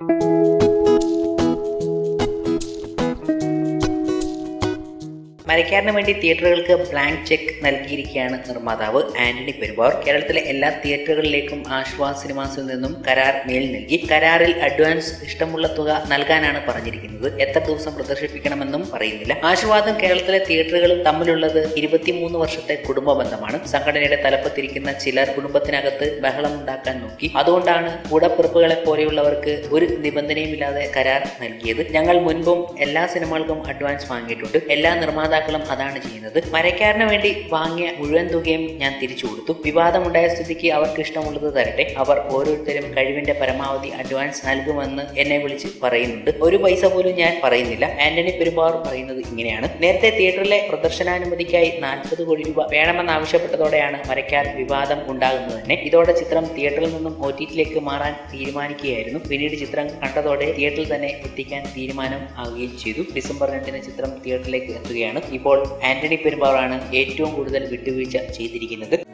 മരക്കാരന് വേണ്ടി തിയേറ്ററുകൾക്ക് blank cheque നൽകിയിരിക്കുകയാണ് നിർമ്മാതാവ് ആന്റണി പെരുമ്പാവൂർ കേരളത്തിലെ എല്ലാ തിയേറ്ററുകളിലേക്കും ആശ്വാസ് സിനിമാസിൽ നിന്നും കരാർ മെയിൽ നൽകി കരാറിൽ അഡ്വാൻസ് ഇഷ്ടമുള്ള തുക നൽകാനാണ് പറഞ്ഞിരിക്കുന്നത് എത്ര ദിവസം പ്രദർശിപ്പിക്കണമെന്നും പറയുന്നില്ല ആശീർവാദം കേരളത്തിലെ തിയേറ്ററുകളും തമ്മിലുള്ളത് ഇരുപത്തിമൂന്ന് വർഷത്തെ കുടുംബ ബന്ധമാണ് സംഘടനയുടെ തലപ്പത്തിരിക്കുന്ന ചിലർ കുടുംബത്തിനകത്ത് ബഹളം ഉണ്ടാക്കാൻ നോക്കി അതുകൊണ്ടാണ് കൂടപ്പിറപ്പുകളെ പോലെയുള്ളവർക്ക് ഒരു നിബന്ധനയുമില്ലാതെ കരാർ നൽകിയത് ഞങ്ങൾ മുൻപും എല്ലാ സിനിമകൾക്കും അഡ്വാൻസ് വാങ്ങിയിട്ടുണ്ട് എല്ലാ നിർമ്മാതാക്കളും അതാണ് ചെയ്യുന്നത് മരക്കാരന് വേണ്ടി വാങ്ങിയ മുഴുവൻ തുകയും ഞാൻ തിരിച്ചു കൊടുത്തു വിവാദമുണ്ടായ സ്ഥിതിക്ക് അവർക്ക് ഇഷ്ടമുള്ളത് തരട്ടെ അവർ ഓരോരുത്തരും കഴിവിന്റെ പരമാവധി അഡ്വാൻസ് നൽകുമെന്ന് എന്നെ വിളിച്ച് പറയുന്നുണ്ട് ഒരു പൈസ പോലും ഞാൻ പറയുന്നില്ല ആന്റണി പെരുമ്പാവൂർ പറയുന്നത് ഇങ്ങനെയാണ് നേരത്തെ തിയേറ്ററിലെ പ്രദർശനാനുമതിക്കായി നാൽപ്പത് കോടി രൂപ വേണമെന്നാവശ്യപ്പെട്ടതോടെയാണ് മരക്കാർ വിവാദം ഉണ്ടാകുന്നത് തന്നെ ഇതോടെ ചിത്രം തിയേറ്ററിൽ നിന്നും ഒ ടി ടിയിലേക്ക് മാറാൻ തീരുമാനിക്കുകയായിരുന്നു പിന്നീട് ചിത്രം കണ്ടതോടെ തിയേറ്ററിൽ തന്നെ എത്തിക്കാൻ തീരുമാനം ആവുകയും ചെയ്തു ഡിസംബർ രണ്ടിന് ചിത്രം തിയേറ്ററിലേക്ക് എത്തുകയാണ് ഇപ്പോൾ ആന്റണി പെരുമ്പാവൂറാണ് ഏറ്റവും കൂടുതൽ വിട്ടുവീഴ്ച ചെയ്തിരിക്കുന്നത്